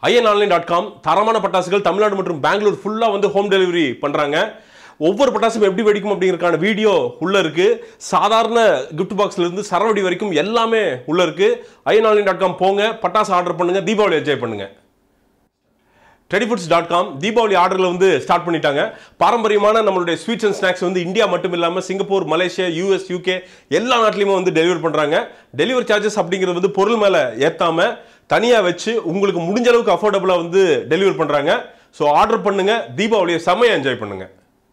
IN online dot com தரமான பட்டாசுகள் தமிழ்நாடு மற்றும் பெங்களூர் ஃபுல்லாக வந்து ஹோம் டெலிவரி பண்ணுறாங்க ஒவ்வொரு பட்டாசும் எப்படி வெடிக்கும் அப்படிங்கறதுக்கான வீடியோ உள்ள இருக்கு சாதாரண கிஃப்ட் பாக்ஸ்ல இருந்து சரவடி வரைக்கும் எல்லாமே உள்ள இருக்கு ஐஎன் ஆன்லைன் டாட் காம் போங்க பட்டாசு ஆர்டர் பண்ணுங்க தீபாவளி என்ஜாய் பண்ணுங்க டெடிஃபுட்ஸ் டாட் காம் தீபாவளி ஆர்டரில் வந்து ஸ்டார்ட் பண்ணிட்டாங்க பாரம்பரியமான நம்மளுடைய ஸ்வீட்ஸ் அண்ட் ஸ்நாக்ஸ் வந்து இந்தியா மட்டும் இல்லாமல் சிங்கப்பூர் மலேசியா யூஎஸ் யூகே எல்லா நாட்டிலையுமே வந்து டெலிவர் பண்ணுறாங்க டெலிவரி சார்ஜஸ் அப்படிங்கிறது வந்து பொருள் மேலே ஏற்றாம தனியாக வச்சு உங்களுக்கு முடிஞ்ச அளவுக்கு அஃபோர்டபுளாக வந்து டெலிவர் பண்ணுறாங்க ஸோ ஆர்டர் பண்ணுங்க தீபாவளியை செம்மையாக என்ஜாய் பண்ணுங்க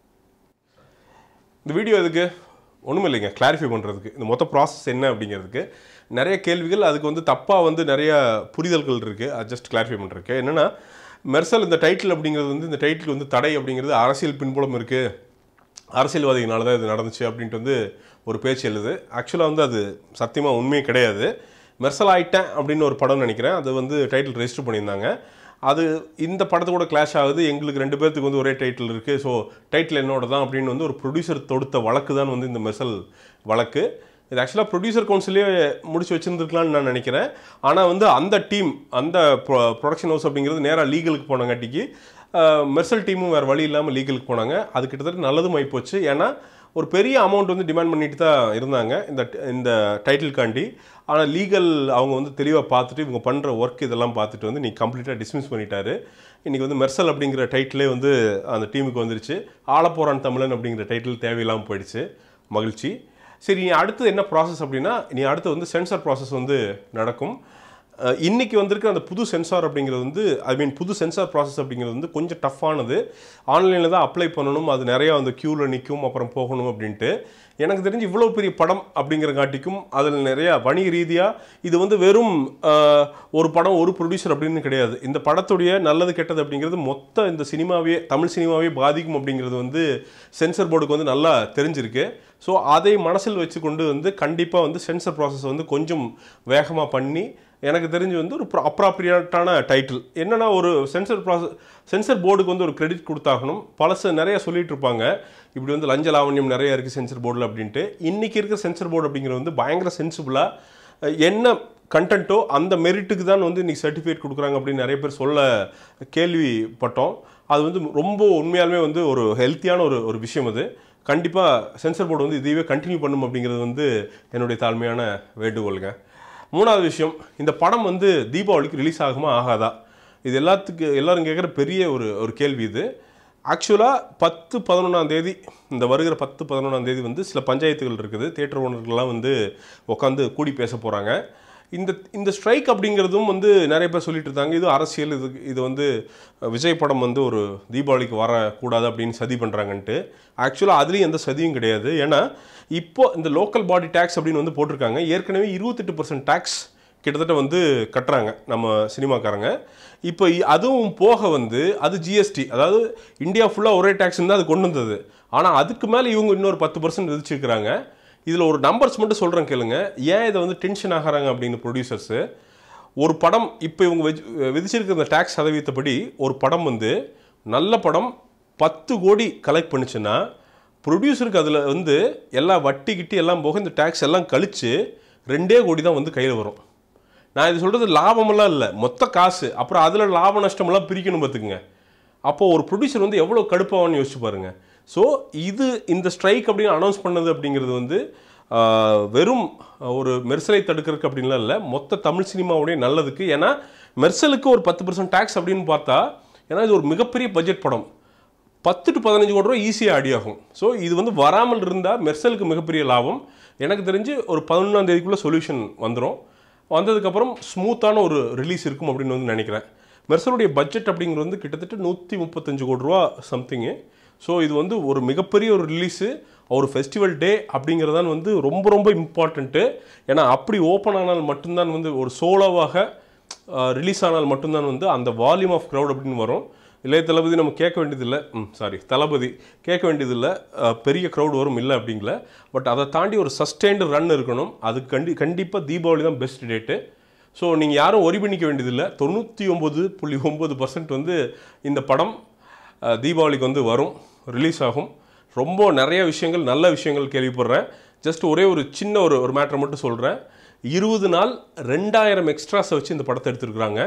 இந்த வீடியோ எதுக்கு ஒன்றும் இல்லைங்க கிளாரிஃபை பண்ணுறதுக்கு இந்த மொத்த ப்ராசஸ் என்ன அப்படிங்கிறதுக்கு நிறைய கேள்விகள் அதுக்கு வந்து தப்பாக வந்து நிறைய புரிதல்கள் இருக்குது அது ஜஸ்ட் கிளாரிஃபை பண்ணுறதுக்கு என்னென்னா மெர்சல் இந்த டைட்டில் அப்படிங்கிறது வந்து இந்த டைட்டில் வந்து தடை அப்படிங்கிறது அரசியல் பின்புலம் இருக்குது அரசியல்வாதிகளால தான் இது நடந்துச்சு அப்படின்ட்டு வந்து ஒரு பேச்சு எழுது ஆக்சுவலாக வந்து அது சத்தியமாக உண்மையே கிடையாது மெர்சல் ஆயிட்டேன் அப்படின்னு ஒரு படம் நினைக்கிறேன் அது வந்து டைட்டில் ரெஜிஸ்டர் பண்ணியிருந்தாங்க அது இந்த படத்து கூட கிளாஷ் ஆகுது எங்களுக்கு ரெண்டு பேர்த்துக்கு வந்து ஒரே டைட்டில் இருக்குது ஸோ டைட்டில் என்னோட தான் அப்படின்னு வந்து ஒரு ப்ரொடியூசர் தொடுத்த வழக்கு தான் வந்து இந்த மெர்சல் வழக்கு இது ஆக்சுவலாக ப்ரொடியூசர் கவுன்சிலே முடிச்சு வச்சுருந்துருக்கலாம்னு நான் நினைக்கிறேன் ஆனால் வந்து அந்த டீம் அந்த ப்ரொடக்ஷன் ஹவுஸ் அப்படிங்கிறது நேராக லீகலுக்கு போனங்காட்டிக்கு மெர்சல் டீமும் வேறு வழி இல்லாமல் லீகலுக்கு போனாங்க அது கிட்டத்தட்ட நல்லதும் ஆகிப்போச்சு ஏன்னா ஒரு பெரிய அமௌண்ட் வந்து டிமாண்ட் பண்ணிட்டு தான் இருந்தாங்க இந்த இந்த டைட்டில்காண்டி ஆனால் லீகல் அவங்க வந்து தெளிவாக பார்த்துட்டு இவங்க பண்ணுற ஒர்க் இதெல்லாம் பார்த்துட்டு வந்து நீ கம்ப்ளீட்டாக டிஸ்மிஸ் பண்ணிட்டாரு இன்றைக்கி வந்து மெர்சல் அப்படிங்கிற டைட்டிலே வந்து அந்த டீமுக்கு வந்துருச்சு ஆளப்போறான் தமிழன் அப்படிங்கிற டைட்டில் தேவையில்லாமல் போயிடுச்சு மகிழ்ச்சி சரி நீ அடுத்து என்ன ப்ராசஸ் அப்படின்னா நீ அடுத்து வந்து சென்சார் ப்ராசஸ் வந்து நடக்கும் அஹ் இன்னைக்கு வந்திருக்க அந்த புது சென்சார் அப்படிங்கிறது வந்து ஐ மீன் புது சென்சார் ப்ராசஸ் அப்படிங்கிறது வந்து கொஞ்சம் டஃப்பானது ஆன்லைனில் தான் அப்ளை பண்ணணும் அது நிறையா வந்து க்யூவில் நிற்கும் அப்புறம் போகணும் அப்படின்ட்டு எனக்கு தெரிஞ்சு இவ்வளோ பெரிய படம் அப்படிங்கிறங்காட்டிக்கும் அதில் நிறையா வணிக ரீதியாக இது வந்து வெறும் அஹ், ஒரு படம் ஒரு ப்ரொடியூசர் அப்படின்னு கிடையாது இந்த படத்துடைய நல்லது கெட்டது அப்படிங்கிறது மொத்த இந்த சினிமாவே தமிழ் சினிமாவே பாதிக்கும் அப்படிங்கிறது வந்து சென்சர் போர்டுக்கு வந்து நல்லா தெரிஞ்சிருக்கு ஸோ அதை மனசில் வச்சுக்கொண்டு வந்து கண்டிப்பாக வந்து சென்சர் ப்ராசஸ் வந்து கொஞ்சம் வேகமாக பண்ணி எனக்கு தெரிஞ்சு வந்து ஒரு அப்ராப்ரியேட்டான டைட்டில் என்னன்னா ஒரு சென்சர் ப்ராசஸ் சென்சர் போர்டுக்கு வந்து ஒரு கிரெடிட் கொடுத்தாகணும் பழசு நிறைய சொல்லிட்டு இருப்பாங்க இப்படி வந்து லஞ்ச லாவண்யம் நிறைய இருக்குது சென்சர் போர்டில் அப்படின்ட்டு இன்னைக்கு இருக்கிற சென்சர் போர்டு அப்படிங்கிறது வந்து பயங்கர சென்சிபிளாக என்ன கண்டென்ட்டோ அந்த மெரிட்டுக்கு தான் வந்து இன்னைக்கு சர்டிஃபிகேட் கொடுக்குறாங்க அப்படின்னு நிறைய பேர் சொல்ல கேள்விப்பட்டோம் அது வந்து ரொம்ப உண்மையாலுமே வந்து ஒரு ஹெல்த்தியான ஒரு ஒரு விஷயம் அது கண்டிப்பாக சென்சர் போர்டு வந்து இதையவே கண்டினியூ பண்ணும் அப்படிங்கிறது வந்து என்னுடைய தாழ்மையான வேண்டுகோளுங்க மூணாவது விஷயம் இந்த படம் வந்து தீபாவளிக்கு ரிலீஸ் ஆகுமா ஆகாதா இது எல்லாத்துக்கு எல்லாரும் கேட்குற பெரிய ஒரு ஒரு கேள்வி இது ஆக்சுவலாக பத்து பதினொன்றாம் தேதி இந்த வருகிற பத்து பதினொன்றாம் தேதி வந்து சில பஞ்சாயத்துகள் இருக்குது தேட்டர் ஓனர்கள்லாம் வந்து உட்காந்து கூடி பேச போகிறாங்க இந்த இந்த ஸ்ட்ரைக் அப்படிங்கிறதும் வந்து நிறைய பேர் சொல்லிட்டு இருந்தாங்க இது அரசியல் இது இது வந்து விஜய் படம் வந்து ஒரு தீபாவளிக்கு வரக்கூடாது அப்படின்னு சதி பண்ணுறாங்கன்ட்டு ஆக்சுவலாக அதுலேயும் எந்த சதியும் கிடையாது ஏன்னா இப்போ இந்த லோக்கல் பாடி டேக்ஸ் அப்படின்னு வந்து போட்டிருக்காங்க ஏற்கனவே இருபத்தெட்டு பர்சன்ட் டேக்ஸ் கிட்டத்தட்ட வந்து கட்டுறாங்க நம்ம சினிமாக்காரங்க இப்போ இ- அதுவும் போக வந்து அது ஜிஎஸ்டி அதாவது இந்தியா ஃபுல்லாக ஒரே டேக்ஸ் தான் அது கொண்டு வந்தது ஆனால் அதுக்கு மேலே இவங்க இன்னொரு பத்து பர்சன்ட் விதிச்சிருக்கிறாங்க இதில் ஒரு நம்பர்ஸ் மட்டும் சொல்கிறேன் கேளுங்க ஏன் இதை வந்து டென்ஷன் ஆகிறாங்க அப்படின்னு ப்ரொடியூசர்ஸு ஒரு படம் இப்போ இவங்க வெஜ் விதிச்சிருக்கிற இந்த டேக்ஸ் சதவீதப்படி ஒரு படம் வந்து நல்ல படம் பத்து கோடி கலெக்ட் பண்ணுச்சுன்னா ப்ரொடியூசருக்கு அதில் வந்து எல்லா வட்டி கிட்டி எல்லாம் போக இந்த டேக்ஸ் எல்லாம் கழித்து ரெண்டே கோடி தான் வந்து கையில் வரும் நான் இது சொல்கிறது லாபமெல்லாம் இல்லை மொத்த காசு அப்புறம் அதில் லாப நஷ்டமெல்லாம் பிரிக்கணும் பார்த்துக்குங்க அப்போது ஒரு ப்ரொடியூசர் வந்து எவ்வளோ கடுப்பாவான்னு யோசிச்சு பாருங்க ஸோ இது இந்த ஸ்ட்ரைக் அப்படின்னு அனௌன்ஸ் பண்ணது அப்படிங்கிறது வந்து ஆஹ், வெறும் ஒரு மெர்சலை தடுக்கிறதுக்கு அப்படின்லாம் இல்லை மொத்த தமிழ் சினிமாவுடைய நல்லதுக்கு ஏன்னா மெர்சலுக்கு ஒரு பத்து பர்சன்ட் டேக்ஸ் அப்படின்னு பார்த்தா ஏன்னா இது ஒரு மிகப்பெரிய பட்ஜெட் படம் பத்து டு பதினஞ்சு கோடி ரூபா ஈஸியாக அடி ஆகும் ஸோ இது வந்து வராமல் இருந்தால் மெர்சலுக்கு மிகப்பெரிய லாபம் எனக்கு தெரிஞ்சு ஒரு பதினொன்றாம் தேதிக்குள்ளே சொல்யூஷன் வந்துடும் வந்ததுக்கப்புறம் ஸ்மூத்தான ஒரு ரிலீஸ் இருக்கும் அப்படின்னு வந்து நினைக்கிறேன் மெர்சலுடைய பட்ஜெட் அப்படிங்கிறது வந்து கிட்டத்தட்ட நூற்றி முப்பத்தஞ்சு கோடி ரூபா சம்திங்கு ஸோ இது வந்து ஒரு மிகப்பெரிய ஒரு ரிலீஸு ஒரு ஃபெஸ்டிவல் டே அப்படிங்கிறதான் வந்து ரொம்ப ரொம்ப இம்பார்ட்டண்ட்டு ஏன்னா அப்படி ஓப்பன் ஆனால் மட்டும்தான் வந்து ஒரு சோலோவாக ரிலீஸ் ஆனால் மட்டும்தான் வந்து அந்த வால்யூம் ஆஃப் க்ரௌட் அப்படின்னு வரும் இளைய தளபதி நம்ம கேட்க வேண்டியதில்லை ம் சாரி தளபதி கேட்க வேண்டியதில்லை அஹ், பெரிய க்ரௌட் வரும் இல்லை அப்படிங்கல பட் அதை தாண்டி ஒரு சஸ்டெயின்டு ரன் இருக்கணும் அதுக்கு கண்டி கண்டிப்பாக தீபாவளி தான் பெஸ்ட் டேட்டு ஸோ நீங்கள் யாரும் ஒரி பண்ணிக்க வேண்டியதில்லை தொண்ணூற்றி ஒம்பது புள்ளி ஒம்பது பர்சன்ட் வந்து இந்த படம் அஹ், தீபாவளிக்கு வந்து வரும் ரிலீஸ் ஆகும் ரொம்ப நிறைய விஷயங்கள் நல்ல விஷயங்கள் கேள்விப்படுறேன் ஜஸ்ட் ஒரே ஒரு சின்ன ஒரு ஒரு மேட்டரை மட்டும் சொல்கிறேன் இருபது நாள் ரெண்டாயிரம் எக்ஸ்ட்ராஸை வச்சு இந்த படத்தை எடுத்திருக்கிறாங்க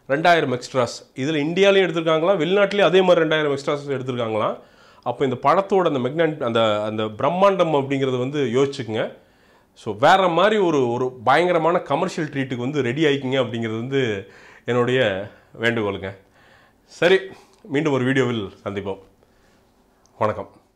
ரெண்டாயிரம் எக்ஸ்ட்ராஸ் இதில் இந்தியாலையும் எடுத்திருக்காங்களாம் வெளிநாட்டிலையும் அதே மாதிரி ரெண்டாயிரம் எக்ஸ்ட்ராஸ் எடுத்திருக்காங்களாம் அப்போ இந்த படத்தோட அந்த மெக்னான் அந்த அந்த பிரம்மாண்டம் அப்படிங்கிறது வந்து யோசிச்சுக்குங்க ஸோ வேற மாதிரி ஒரு ஒரு பயங்கரமான கமர்ஷியல் ட்ரீட்டுக்கு வந்து ரெடி ஆயிக்கிங்க அப்படிங்கிறது வந்து என்னுடைய வேண்டுகோளுங்க சரி மீண்டும் ஒரு வீடியோவில் சந்திப்போம் வணக்கம்